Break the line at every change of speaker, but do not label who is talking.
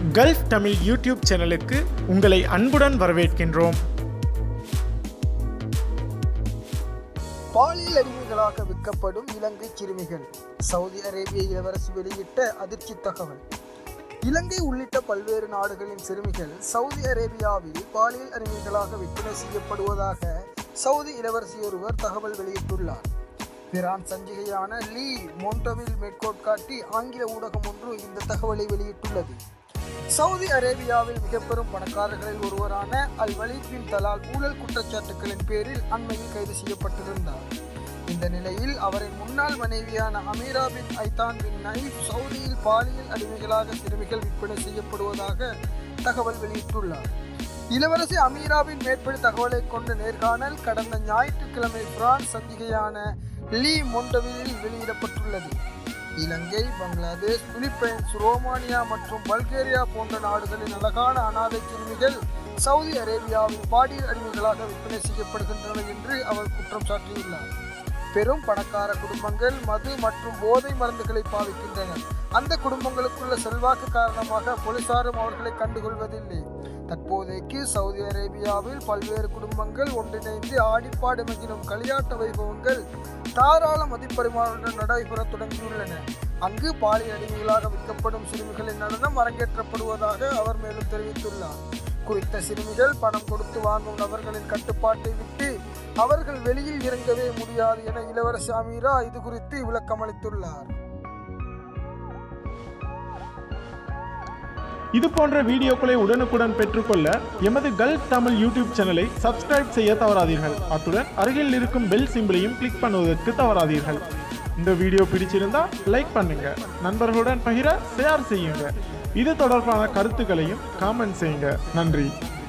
gulf Tamil YouTube சேனலுக்கு உங்களை அன்புடன் வரவேற்கின்றோம்
பாலியல் அடிமைகளாக விற்கப்படும் இலங்கை சிறுமிகள் சவுதி அரேபிய இளவரசி வெளியிட்ட அதிர்ச்சி தகவல் இலங்கை உள்ளிட்ட பல்வேறு நாடுகளின் சிறுமிகள் சவுதி அரேபியாவில் பாலியல் அடிமைகளாக விற்பனை செய்யப்படுவதாக சவுதி இளவரசி ஒருவர் தகவல் வெளியிட்டுள்ளார் பிரான் சஞ்சிகையான லீ மோண்டோவில் மேற்கோள் காட்டி ஆங்கில ஊடகம் ஒன்று இந்த தகவலை வெளியிட்டுள்ளது சவுதி அரேபியாவில் மிக பெரும் பணக்காரர்களில் ஒருவரான அல் வலீத் பின் தலால் ஊழல் குற்றச்சாட்டுகளின் பேரில் அண்மையில் கைது செய்யப்பட்டிருந்தார் இந்த நிலையில் அவரின் முன்னாள் மனைவியான அமீரா பின் ஐதான் பின் நைப் சவுதியில் பாலியல் அடிமைகளாக சிறுமிகள் விற்பனை செய்யப்படுவதாக தகவல் வெளியிட்டுள்ளார் இளவரசி அமீராவின் மேற்படி தகவலை கொண்ட நேர்காணல் கடந்த ஞாயிற்றுக்கிழமை பிரான்ஸ் சந்திகையான லீ மொண்டவிலில் வெளியிடப்பட்டுள்ளது இலங்கை பங்களாதேஷ் பிலிப்பைன்ஸ் ரோமானியா மற்றும் பல்கேரியா போன்ற நாடுகளின் அழகான அனாதை சிறுமிகள் சவுதி அரேபியாவில் பாலியல் அடிமைகளாக விற்பனை செய்யப்படுகின்றன என்று அவர் குற்றம் சாட்டியுள்ளார் பெரும் பணக்கார குடும்பங்கள் மது மற்றும் போதை மருந்துகளை பாவிக்கின்றனர் அந்த குடும்பங்களுக்குள்ள செல்வாக்கு காரணமாக போலீசாரும் அவர்களை கண்டுகொள்வதில்லை தற்போதைக்கு சவுதி அரேபியாவில் பல்வேறு குடும்பங்கள் ஒன்றிணைந்து ஆடிப்பாடு மகிழும் களியாட்ட வைபவங்கள் தாராள மதிப்பரிமாறுடன் நடைபெற தொடங்கியுள்ளன அங்கு பாலியல் அடிமைகளாக விற்கப்படும் சிறுமிகளின் நடனம் அரங்கேற்றப்படுவதாக அவர் மேலும் தெரிவித்துள்ளார் குறித்த சிறுமிகள் பணம் கொடுத்து வாங்கும் நபர்களின் கட்டுப்பாட்டை விட்டு அவர்கள் வெளியில் இறங்கவே முடியாது என இளவரசி அமீரா இது குறித்து விளக்கமளித்துள்ளார்
இது போன்ற வீடியோக்களை உடனுக்குடன் பெற்றுக்கொள்ள எமது கல்ஃப் தமிழ் யூடியூப் சேனலை சப்ஸ்கிரைப் செய்ய தவறாதீர்கள் அத்துடன் அருகில் இருக்கும் பெல் சிம்பிளையும் கிளிக் பண்ணுவதற்கு தவறாதீர்கள் இந்த வீடியோ பிடிச்சிருந்தா லைக் பண்ணுங்க நண்பர்களுடன் பகிர ஷேர் செய்யுங்க இது தொடர்பான கருத்துக்களையும் காமெண்ட் செய்யுங்க நன்றி